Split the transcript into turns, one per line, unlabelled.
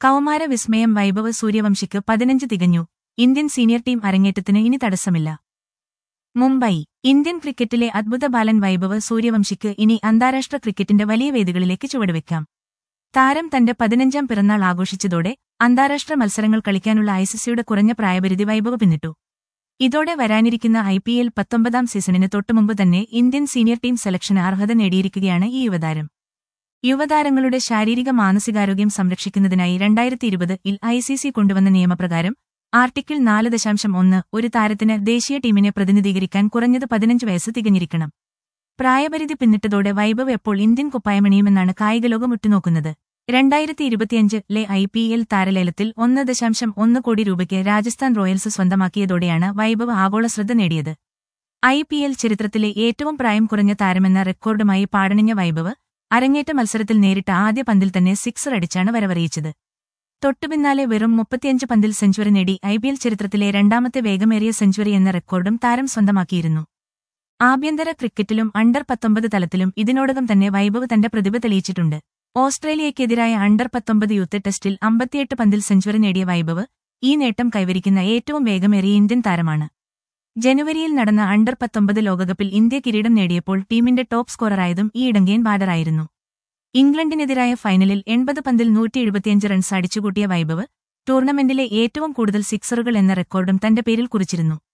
കൗമാര വിസ്മയം വൈഭവ് സൂര്യവംശിക്ക് പതിനഞ്ച് തികഞ്ഞു ഇന്ത്യൻ സീനിയർ ടീം അരങ്ങേറ്റത്തിന് ഇനി തടസ്സമില്ല മുംബൈ ഇന്ത്യൻ ക്രിക്കറ്റിലെ അദ്ഭുത ബാലൻ വൈഭവ് സൂര്യവംശിക്ക് ഇനി അന്താരാഷ്ട്ര ക്രിക്കറ്റിന്റെ വലിയ വേദികളിലേക്ക് ചുവടുവെക്കാം താരം തന്റെ പതിനഞ്ചാം പിറന്നാൾ ആഘോഷിച്ചതോടെ അന്താരാഷ്ട്ര മത്സരങ്ങൾ കളിക്കാനുള്ള ഐസിസിയുടെ കുറഞ്ഞ പ്രായപരിധി വൈഭവ് പിന്നിട്ടു ഇതോടെ വരാനിരിക്കുന്ന ഐ പി എൽ പത്തൊമ്പതാം സീസണിന് തൊട്ടുമുമ്പ് തന്നെ ഇന്ത്യൻ സീനിയർ ടീം സെലക്ഷന് അർഹത നേടിയിരിക്കുകയാണ് ഈ യുവതാരം യുവതാരങ്ങളുടെ ശാരീരിക മാനസികാരോഗ്യം സംരക്ഷിക്കുന്നതിനായി രണ്ടായിരത്തി ഇരുപത് ഇൽ ഐ സി സി കൊണ്ടുവന്ന നിയമപ്രകാരം ആർട്ടിക്കിൾ നാല് ദശാംശം ഒന്ന് ഒരു താരത്തിന് ദേശീയ ടീമിനെ പ്രതിനിധീകരിക്കാൻ കുറഞ്ഞത് പതിനഞ്ച് വയസ്സ് തികഞ്ഞിരിക്കണം പ്രായപരിധി പിന്നിട്ടതോടെ വൈഭവ് എപ്പോൾ ഇന്ത്യൻ കുപ്പായമണിയുമെന്നാണ് കായികലോകം ഉറ്റുനോക്കുന്നത് രണ്ടായിരത്തി ഇരുപത്തിയഞ്ചിലെ ഐ പി എൽ താരലേലത്തിൽ ഒന്ന് ദശാംശം ഒന്ന് കോടി രൂപയ്ക്ക് രാജസ്ഥാൻ റോയൽസ് സ്വന്തമാക്കിയതോടെയാണ് വൈഭവ് ആഗോള ശ്രദ്ധ നേടിയത് ഐ പി എൽ ചരിത്രത്തിലെ ഏറ്റവും പ്രായം കുറഞ്ഞ താരമെന്ന റെക്കോർഡുമായി പാടണിഞ്ഞ വൈഭവ് അരങ്ങേറ്റ മത്സരത്തിൽ നേരിട്ട ആദ്യ പന്തിൽ തന്നെ സിക്സർ അടിച്ചാണ് വരവറിയിച്ചത് തൊട്ടുപിന്നാലെ വെറും മുപ്പത്തിയഞ്ച് പന്തിൽ സെഞ്ചുറി നേടി ഐ പി എൽ ചരിത്രത്തിലെ രണ്ടാമത്തെ വേഗമേറിയ സെഞ്ചുറി എന്ന റെക്കോർഡും താരം സ്വന്തമാക്കിയിരുന്നു ആഭ്യന്തര ക്രിക്കറ്റിലും അണ്ടർ പത്തൊമ്പത് തലത്തിലും ഇതിനോടകം തന്നെ വൈഭവ് തന്റെ പ്രതിഭ തെളിയിച്ചിട്ടുണ്ട് ഓസ്ട്രേലിയയ്ക്കെതിരായ അണ്ടർ പത്തൊമ്പത് യൂത്ത് ടെസ്റ്റിൽ അമ്പത്തിയെട്ട് പന്തിൽ സെഞ്ചുറി നേടിയ വൈഭവ് ഈ നേട്ടം കൈവരിക്കുന്ന ഏറ്റവും വേഗമേറിയ ഇന്ത്യൻ താരമാണ് ജനുവരിയിൽ നടന്ന അണ്ടർ പത്തൊമ്പത് ലോകകപ്പിൽ ഇന്ത്യ കിരീടം നേടിയപ്പോൾ ടീമിന്റെ ടോപ്പ് സ്കോററായതും ഈ ഇടങ്കേൻ ബാഡറായിരുന്നു ഇംഗ്ലണ്ടിനെതിരായ ഫൈനലിൽ എൺപത് പന്തിൽ നൂറ്റി എഴുപത്തിയഞ്ച് റൺസ് അടിച്ചുകൂട്ടിയ വൈഭവ് ടൂർണമെന്റിലെ ഏറ്റവും കൂടുതൽ സിക്സറുകൾ എന്ന റെക്കോർഡും തന്റെ പേരിൽ കുറിച്ചിരുന്നു